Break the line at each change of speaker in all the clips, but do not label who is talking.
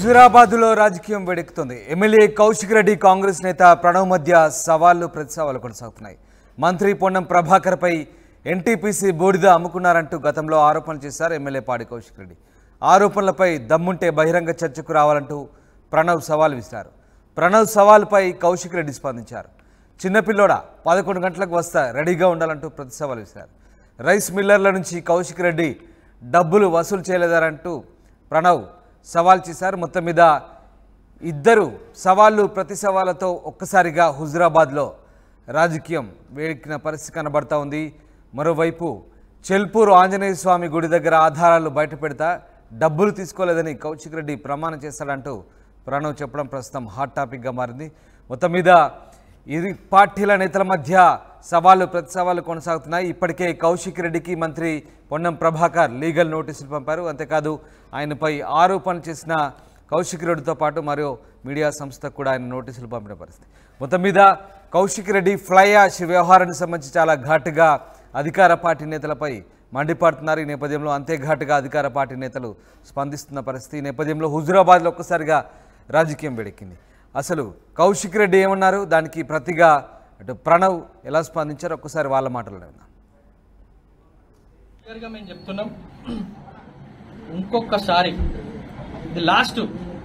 హుజూరాబాద్లో రాజకీయం వేడెక్కుతుంది ఎమ్మెల్యే కౌశిక్ రెడ్డి కాంగ్రెస్ నేత ప్రణవ్ మధ్య సవాళ్లు ప్రతి సవాళ్లు కొనసాగుతున్నాయి మంత్రి పొన్నం ప్రభాకర్పై ఎన్టీపీసీ బూడిద అమ్ముకున్నారంటూ గతంలో ఆరోపణలు చేశారు ఎమ్మెల్యే పాడి కౌశిక్ రెడ్డి ఆరోపణలపై దమ్ముంటే బహిరంగ చర్చకు రావాలంటూ ప్రణవ్ సవాల్ విసిరారు ప్రణవ్ సవాల్పై కౌశిక్ రెడ్డి స్పందించారు చిన్నపిల్లోడా పదకొండు గంటలకు వస్తా రెడీగా ఉండాలంటూ ప్రతి సవాల్ విసిరారు రైస్ మిల్లర్ల నుంచి కౌశిక్ రెడ్డి డబ్బులు వసూలు చేయలేదారంటూ ప్రణవ్ సవాల్ చేశారు మొత్తం మీద ఇద్దరు సవాళ్ళు ప్రతి సవాళ్ళతో ఒక్కసారిగా హుజురాబాద్లో రాజకీయం వేడెక్కిన పరిస్థితి కనబడతా ఉంది మరోవైపు చెల్పూరు ఆంజనేయ స్వామి గుడి దగ్గర ఆధారాలు బయటపెడతా డబ్బులు తీసుకోలేదని కౌశిక్ రెడ్డి ప్రమాణం చేస్తాడంటూ ప్రణవ్ చెప్పడం ప్రస్తుతం హాట్ టాపిక్గా మారింది మొత్తం మీద ఇరు పార్టీల నేతల మధ్య సవాళ్లు ప్రతి సవాళ్లు కొనసాగుతున్నాయి ఇప్పటికే కౌశిక్ రెడ్డికి మంత్రి పొన్నం ప్రభాకర్ లీగల్ నోటీసులు పంపారు అంతేకాదు ఆయనపై ఆరోపణలు చేసిన కౌశిక్ రెడ్డితో పాటు మరో మీడియా సంస్థకు కూడా ఆయన నోటీసులు పంపిన పరిస్థితి మొత్తం మీద కౌశిక్ రెడ్డి ఫ్లై యాష్ వ్యవహారానికి సంబంధించి చాలా ఘాటుగా అధికార పార్టీ నేతలపై మండిపడుతున్నారు ఈ నేపథ్యంలో అంతే ఘాటుగా అధికార పార్టీ నేతలు స్పందిస్తున్న పరిస్థితి ఈ నేపథ్యంలో హుజురాబాద్లో ఒక్కసారిగా రాజకీయం వేడెక్కింది అసలు కౌశిక్ రెడ్డి ఏమన్నారు దానికి ప్రతిగా అటు ప్రణవ్ ఎలా స్పందించారో ఒక్కసారి వాళ్ళ మాటలు విందాం
క్లియర్గా మేము చెప్తున్నాం ఇంకొకసారి ఇది లాస్ట్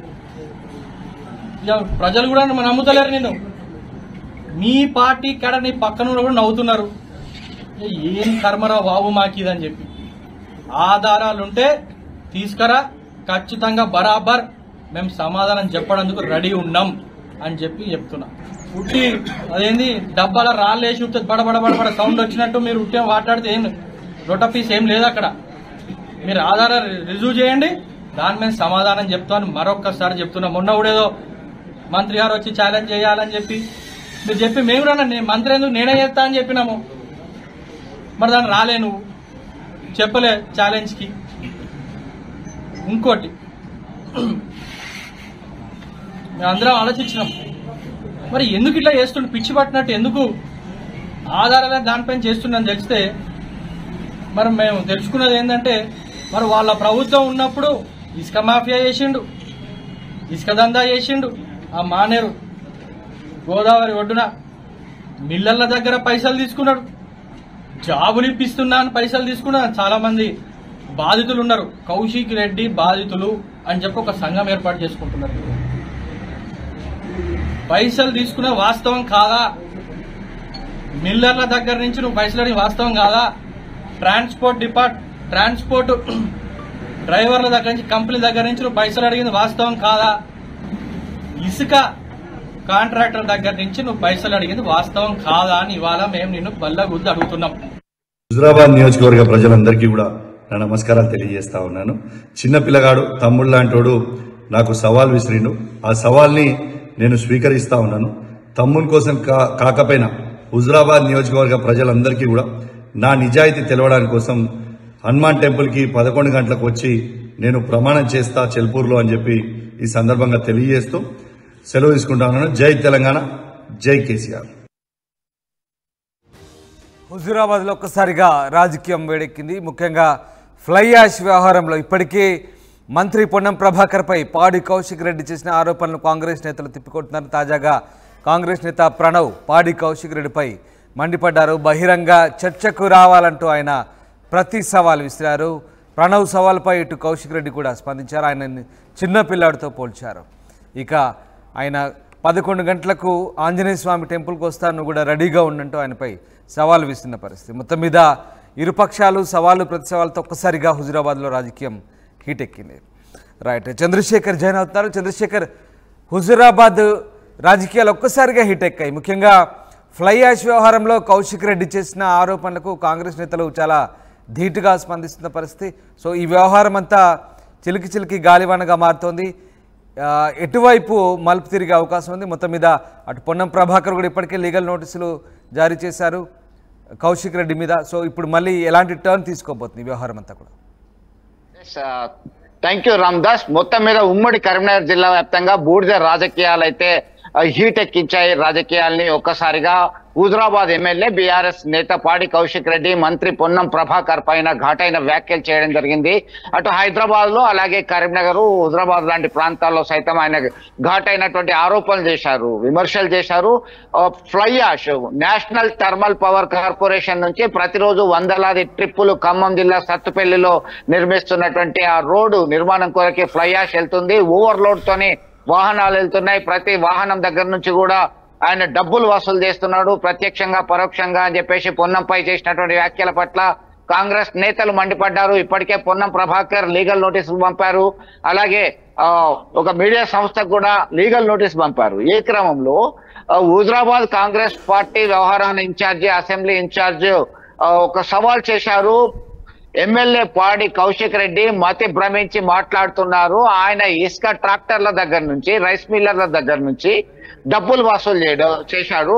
ఇక ప్రజలు కూడా మనం నమ్ముతలేరు నేను మీ పార్టీ కాడ నీ పక్కన ఉన్న కూడా నవ్వుతున్నారు ఏ ఏం కర్మరా బాబు మాకిదని చెప్పి ఆధారాలుంటే తీసుకురా ఖచ్చితంగా బరాబర్ మేము సమాధానం చెప్పడానికి రెడీ ఉన్నాం అని చెప్పి చెప్తున్నా ఉట్టి అదేంది డబ్బాల రాళ్ళేసి ఉట్టి బడ బడ బడ బడ సౌండ్ వచ్చినట్టు మీరు ఉట్టి మాట్లాడితే ఏం రొట పీస్ ఏం లేదు అక్కడ మీరు ఆధారం రిజ్యూ చేయండి దాని మీద సమాధానం చెప్తాను మరొక్కసారి చెప్తున్నా మొన్న కూడా ఏదో మంత్రి గారు వచ్చి ఛాలెంజ్ చేయాలని చెప్పి మీరు చెప్పి మేము కూడా నేను మంత్రి ఎందుకు నేనే చేస్తా అని చెప్పినాము మరి దాన్ని రాలే నువ్వు చెప్పలే ఛాలెంజ్కి ఇంకోటి మేమందరం ఆలోచించినాం మరి ఎందుకు ఇట్లా చేస్తుండు పిచ్చి పట్టినట్టు ఎందుకు ఆధారాల దానిపైన చేస్తున్నాను తెలిస్తే మరి మేము తెలుసుకున్నది ఏంటంటే మరి వాళ్ళ ప్రభుత్వం ఉన్నప్పుడు ఇసుక మాఫియా చేసిండు ఇసుక దందా చేసిండు ఆ మానేరు గోదావరి ఒడ్డున మిల్లర్ల దగ్గర పైసలు తీసుకున్నాడు జాబులు ఇప్పిస్తున్నా అని పైసలు తీసుకున్నా చాలా మంది బాధితులు ఉన్నారు కౌశిక్ రెడ్డి బాధితులు అని చెప్పి ఒక సంఘం ఏర్పాటు చేసుకుంటున్నారు పైసలు తీసుకున్న వాస్తవం కాదా మిల్లర్ల దగ్గర నుంచి నువ్వు పైసలు అడిగిన వాస్తవం కాదా ట్రాన్స్పోర్ట్ డిపార్ట్ ట్రాన్స్పోర్ట్ డ్రైవర్ల దగ్గర నుంచి కంపెనీ దగ్గర నుంచి నువ్వు పైసలు అడిగింది వాస్తవం కాదా ఇసుక కాంట్రాక్టర్ దగ్గర నుంచి నువ్వు పైసలు అడిగింది వాస్తవం కాదా అని ఇవాళ మేము నిన్ను బల్ల గుద్ది అడుగుతున్నాం
హుజురాబాద్ నియోజకవర్గ ప్రజలందరికీ కూడా నా నమస్కారాలు తెలియజేస్తా ఉన్నాను చిన్న పిల్లగాడు తమ్ముడు లాంటోడు నాకు సవాల్ విసిరిండు ఆ సవాల్ని నేను స్వీకరిస్తా ఉన్నాను తమ్ముని కోసం కా- కాకపోయినా హుజురాబాద్ నియోజకవర్గ ప్రజలందరికీ కూడా నా నిజాయితీ తెలవడానికి కోసం హనుమాన్ టెంపుల్కి పదకొండు గంటలకు వచ్చి నేను ప్రమాణం చేస్తా చెల్పూర్లో అని చెప్పి ఈ సందర్భంగా తెలియజేస్తూ సెలవు తీసుకుంటా ఉన్నాను జై తెలంగాణ జై కేసీఆర్
హుజూరాబాద్లో ఒక్కసారిగా రాజకీయం వేడెక్కింది ముఖ్యంగా ఫ్లై యాష్ వ్యవహారంలో ఇప్పటికే మంత్రి పొన్నం ప్రభాకర్పై పాడి కౌశిక్ రెడ్డి చేసిన ఆరోపణలు కాంగ్రెస్ నేతలు తిప్పికొడుతున్నారు తాజాగా కాంగ్రెస్ నేత ప్రణవ్ పాడి కౌశిక్ రెడ్డిపై మండిపడ్డారు బహిరంగ చర్చకు రావాలంటూ ఆయన ప్రతి సవాల్ విసిరారు ప్రణవ్ సవాల్పై ఇటు కౌశిక్ రెడ్డి కూడా స్పందించారు ఆయన చిన్న పిల్లాడితో పోల్చారు ఇక ఆయన పదకొండు గంటలకు ఆంజనేయ స్వామి టెంపుల్కి వస్తాను కూడా రెడీగా ఉండంటూ ఆయనపై సవాల్ విస్తున్న పరిస్థితి మొత్తం మీద ఇరుపక్షాలు సవాళ్ళు ప్రతి సవాళ్ళతో ఒక్కసారిగా హుజురాబాద్లో రాజకీయం హీట్ ఎక్కింది రైట్ చంద్రశేఖర్ జాయిన్ అవుతున్నారు చంద్రశేఖర్ హుజురాబాద్ రాజకీయాలు ఒక్కసారిగా హిట్ ఎక్కాయి ముఖ్యంగా ఫ్లై యాష్ వ్యవహారంలో కౌశిక్ రెడ్డి చేసిన ఆరోపణలకు కాంగ్రెస్ నేతలు చాలా ధీటుగా స్పందిస్తున్న పరిస్థితి సో ఈ వ్యవహారం అంతా చిలికి చిలికి గాలివానగా మారుతోంది ఆ, ఎటువైపు మలుపు తిరిగే అవకాశం ఉంది మొత్తం మీద అటు పొన్నం ప్రభాకర్ కూడా ఇప్పటికే లీగల్ నోటీసులు జారీ చేశారు కౌశిక్ రెడ్డి మీద సో ఇప్పుడు మళ్ళీ ఎలాంటి టర్న్ తీసుకోబోతుంది ఈ వ్యవహారం అంతా కూడా
థ్యాంక్ యూ రామ్దాస్ మొత్తం మీద ఉమ్మడి కరీంనగర్ జిల్లా వ్యాప్తంగా బూడిద రాజకీయాలు అయితే హీట్ ఎక్కించాయి రాజకీయాల్ని ఒక్కసారిగా హుజరాబాద్ ఎమ్మెల్యే బీఆర్ఎస్ నేత పాడి కౌశిక్ రెడ్డి మంత్రి పొన్నం ప్రభాకర్ పైన ఘాటైన వ్యాఖ్యలు చేయడం జరిగింంది అటు హైదరాబాద్ లో అలాగే కరీంనగర్ హుజరాబాద్ లాంటి ప్రాంతాల్లో సైతం ఆయన ఘాటైనటువంటి ఆరోపణలు చేశారు విమర్శలు చేశారు ఆ, fly ash national thermal power corporation నుంచి ప్రతిరోజు వందలాది ట్రిప్పులు ఖమ్మం జిల్లా సత్తుపల్లిలో నిర్మిస్తున్నటువంటి ఆ రోడ్డు నిర్మాణం కొరకే ఫ్లై యాష్ వెళ్తుంది ఓవర్లోడ్ తోని వాహనాలు వెళ్తున్నాయి ప్రతి వాహనం దగ్గర నుంచి కూడా ఆయన డబ్బులు వసూలు చేస్తున్నాడు ప్రత్యక్షంగా పరోక్షంగా అని చెప్పేసి పొన్నంపై చేసినటువంటి వ్యాఖ్యల పట్ల కాంగ్రెస్ నేతలు మండిపడ్డారు ఇప్పటికే పొన్నం ప్రభాకర్ లీగల్ నోటీసులు పంపారు అలాగే ఆ, ఒక మీడియా సంస్థకు కూడా లీగల్ నోటీస్ పంపారు ఈ క్రమంలో ఆ, హుజరాబాద్ కాంగ్రెస్ పార్టీ వ్యవహారాల ఇన్ఛార్జి అసెంబ్లీ ఇన్ఛార్జ్ ఆ, ఒక సవాల్ చేశారు ఎమ్మెల్యే పాడి కౌశిక్ రెడ్డి మతి భ్రమించి మాట్లాడుతున్నారు ఆయన ఇసుక ట్రాక్టర్ల దగ్గర నుంచి రైస్ మిల్లర్ల దగ్గర నుంచి డబ్బులు వసూలు చేయడం చేశారు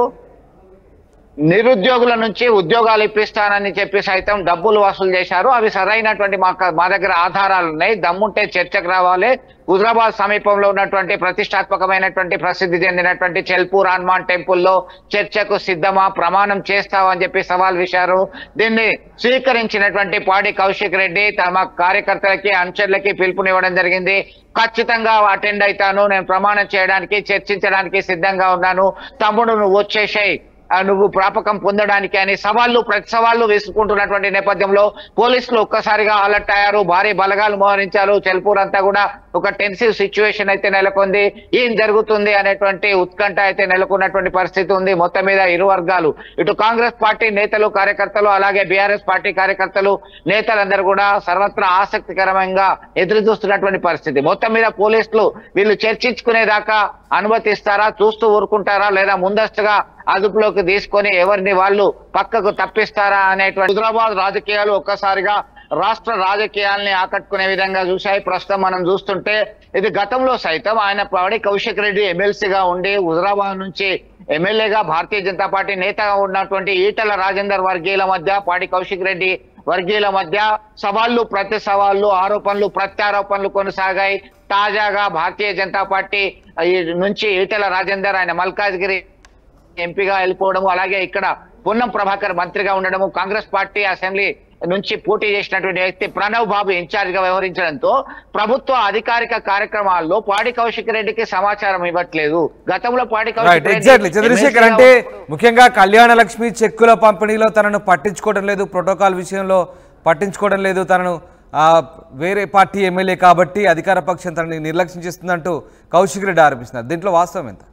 నిరుద్యోగుల నుంచి ఉద్యోగాలు ఇప్పిస్తానని చెప్పి సైతం డబ్బులు వసూలు చేశారు అవి సరైనటువంటి మా మా దగ్గర ఆధారాలు ఉన్నాయి దమ్ముంటే చర్చకు రావాలి హుజరాబాద్ సమీపంలో ఉన్నటువంటి ప్రతిష్టాత్మకమైనటువంటి ప్రసిద్ధి చెందినటువంటి చెల్పూర్ హనుమాన్ టెంపుల్లో చర్చకు సిద్ధమా ప్రమాణం చేస్తామని చెప్పి సవాల్ విశారు దీన్ని స్వీకరించినటువంటి పాడి కౌశిక్ రెడ్డి తమ కార్యకర్తలకి అనుచరులకి పిలుపునివ్వడం జరిగింది ఖచ్చితంగా అటెండ్ అవుతాను నేను ప్రమాణం చేయడానికి చర్చించడానికి సిద్ధంగా ఉన్నాను తమ్ముడు నువ్వు వచ్చేసాయి ఆ, నువ్వు ప్రాపకం పొందడానికి అని సవాళ్లు ప్రతి సవాళ్లు వేసుకుంటున్నటువంటి నేపథ్యంలో పోలీసులు ఒక్కసారిగా అలర్ట్ అయ్యారు భారీ బలగాలు మోహరించారు చెల్పూర్ అంతా కూడా ఒక టెన్సివ్ సిచ్యువేషన్ అయితే నెలకొంది ఏం జరుగుతుంది అనేటువంటి ఉత్కంఠ అయితే నెలకొన్నటువంటి పరిస్థితి ఉంది మొత్తం మీద ఇరు వర్గాలు ఇటు కాంగ్రెస్ పార్టీ నేతలు కార్యకర్తలు అలాగే బీఆర్ఎస్ పార్టీ కార్యకర్తలు నేతలందరూ కూడా సర్వత్రా ఆసక్తికరంగా ఎదురు చూస్తున్నటువంటి పరిస్థితి మొత్తం మీద పోలీసులు వీళ్ళు చర్చించుకునేదాకా అనుమతిస్తారా చూస్తూ ఊరుకుంటారా లేదా ముందస్తుగా అదుపులోకి తీసుకొని ఎవరిని వాళ్ళు పక్కకు తప్పిస్తారా అనేటువంటి హైదరాబాద్ రాజకీయాలు ఒక్కసారిగా రాష్ట్ర రాజకీయాల్ని ఆకట్టుకునే విధంగా చూశాయి ప్రస్తుతం మనం చూస్తుంటే ఇది గతంలో సైతం ఆయన పాడి కౌశిక్ రెడ్డి ఎమ్మెల్సీగా ఉండి హుజరాబాద్ నుంచి ఎమ్మెల్యేగా భారతీయ జనతా పార్టీ నేతగా ఉన్నటువంటి ఈటల రాజేందర్ వర్గీయుల మధ్య పాడి కౌశిక్ రెడ్డి వర్గీయుల మధ్య సవాళ్లు ప్రతి సవాళ్లు ఆరోపణలు ప్రత్యారోపణలు కొనసాగాయి తాజాగా భారతీయ జనతా పార్టీ ఈ నుంచి ఈటల రాజేందర్ ఆయన మల్కాజ్గిరి ఎంపీగా వెళ్ళిపోవడము అలాగే ఇక్కడ పొన్నం ప్రభాకర్ మంత్రిగా ఉండడము కాంగ్రెస్ పార్టీ అసెంబ్లీ నుంచి పోటీ చేసినటువంటి వ్యక్తి ప్రణవ్ బాబు ఇన్ఛార్జ్ గా వ్యవహరించడంతో ప్రభుత్వ అధికారిక కార్యక్రమాల్లో పాడి కౌశిక్ రెడ్డికి సమాచారం ఇవ్వట్లేదు గతంలో పాడి
రైట్
కౌశిక్ రెడ్డి
ఎగ్జాక్ట్లీ చంద్రశేఖర్
ఎమ్మెల్సీగా
అంటే
ఉన్నప్పుడు-
ముఖ్యంగా కళ్యాణ లక్ష్మి చెక్కుల పంపిణీలో తనను పట్టించుకోవడం లేదు ప్రోటోకాల్ విషయంలో పట్టించుకోవడం లేదు తనను ఆ, వేరే పార్టీ ఎమ్మెల్యే కాబట్టి అధికార పక్షం తనని నిర్లక్ష్యం చేస్తుందంటూ కౌశిక్ రెడ్డి ఆరోపిస్తున్నారు దీంట్లో వాస్తవం ఎంత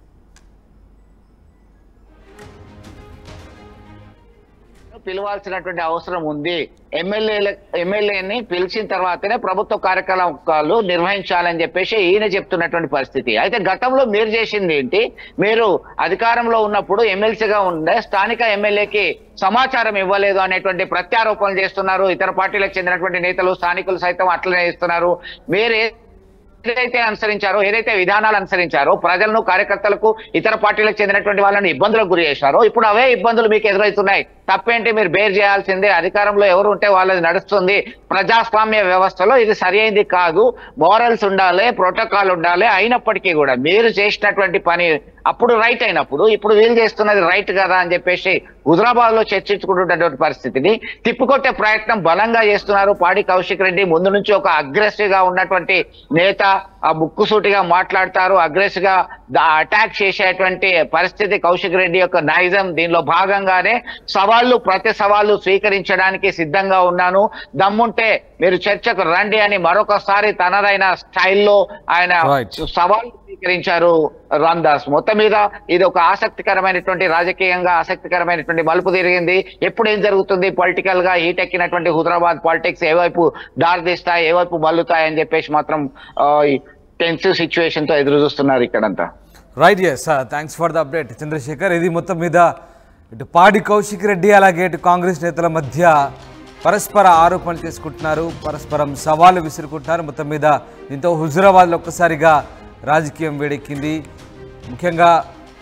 పిలవాల్సినటువంటి అవసరం ఉంది ఎమ్మెల్యే ఎమ్మెల్యేని పిలిచిన తర్వాతనే ప్రభుత్వ కార్యకలాపాలు నిర్వహించాలని చెప్పేసి ఈయన చెప్తున్నటువంటి పరిస్థితి అయితే గతంలో మీరు చేసింది ఏంటి మీరు అధికారంలో ఉన్నప్పుడు ఎమ్మెల్సీగా ఉండే స్థానిక ఎమ్మెల్యేకి సమాచారం ఇవ్వలేదు అనేటువంటి ప్రత్యారోపణలు చేస్తున్నారు ఇతర పార్టీలకు చెందినటువంటి నేతలు స్థానికులు సైతం అట్లనే ఇస్తున్నారు మీరు ఏ- ఏదైతే అనుసరించారో ఏదైతే విధానాలు అనుసరించారో ప్రజలను కార్యకర్తలకు ఇతర పార్టీలకు చెందినటువంటి వాళ్ళని ఇబ్బందులకు గురి చేశారో ఇప్పుడు అవే ఇబ్బందులు మీకు ఎదురవుతున్నాయి తప్పేంటి మీరు బేర్ చేయాల్సిందే అధికారంలో ఎవరు ఉంటే వాళ్ళది నడుస్తుంది ప్రజాస్వామ్య వ్యవస్థలో ఇది సరి అయింది కాదు మోరల్స్ ఉండాలి ప్రోటోకాల్ ఉండాలి అయినప్పటికీ కూడా మీరు చేసినటువంటి పని అప్పుడు రైట్ అయినప్పుడు ఇప్పుడు వీళ్ళు చేస్తున్నది రైట్ కదా అని చెప్పేసి హుజరాబాద్ లో చర్చించుకుంటున్నటువంటి పరిస్థితిని తిప్పికొట్టే ప్రయత్నం బలంగా చేస్తున్నారు పాడి కౌశిక్ రెడ్డి ముందు నుంచి ఒక అగ్రెసివ్ గా ఉన్నటువంటి నేత ఆ ముక్కుసూటిగా మాట్లాడతారు అగ్రెసివ్ గా అటాక్ చేసేటువంటి పరిస్థితి కౌశిక్ రెడ్డి యొక్క నైజం దీనిలో భాగంగానే సవాళ్లు ప్రతి సవాళ్లు స్వీకరించడానికి సిద్ధంగా ఉన్నాను దమ్ముంటే మీరు చర్చకు రండి అని మరొకసారి తనదైన స్టైల్లో ఆయన
Right.
సవాల్ స్వీకరించారు రామ్ దాస్ మొత్తం మీద ఇది ఒక ఆసక్తికరమైనటువంటి రాజకీయంగా ఆసక్తికరమైనటువంటి మలుపు తిరిగింది ఎప్పుడు ఏం జరుగుతుంది పొలిటికల్ గా హీట్ ఎక్కినటువంటి హుదరాబాద్ పాలిటిక్స్ ఏ వైపు దారితీస్తాయి ఏ వైపు మల్లుతాయి అని చెప్పేసి మాత్రం టెన్సివ్ సిచ్యువేషన్ తో ఎదురు చూస్తున్నారు ఇక్కడంతా
right yes thanks for the update Chandrasekhar ఇది మొత్తం మీద ఇటు పాడి కౌశిక్ రెడ్డి అలాగే ఇటు కాంగ్రెస్ నేతల మధ్య పరస్పర ఆరోపణలు చేసుకుంటున్నారు పరస్పరం సవాలు విసురుకుంటున్నారు మొత్తం మీద దీంతో హుజురాబాద్లో ఒక్కసారిగా రాజకీయం వేడెక్కింది ముఖ్యంగా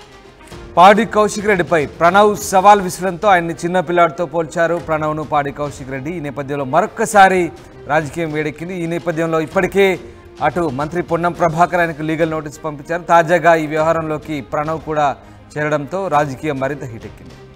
పాడి కౌశిక్ రెడ్డిపై ప్రణవ్ సవాల్ విసరంతో ఆయన్ని చిన్న పిల్లాడితో పోల్చారు ప్రణవ్ను పాడి కౌశిక్ రెడ్డి ఈ నేపథ్యంలో మరొక్కసారి రాజకీయం వేడెక్కింది ఈ నేపథ్యంలో ఇప్పటికే అటు మంత్రి పొన్నం ప్రభాకర్ ఆయనకు లీగల్ నోటీస్ పంపించారు తాజాగా ఈ వ్యవహారంలోకి ప్రణవ్ కూడా చేరడంతో రాజకీయం మరింత హీటెక్కింది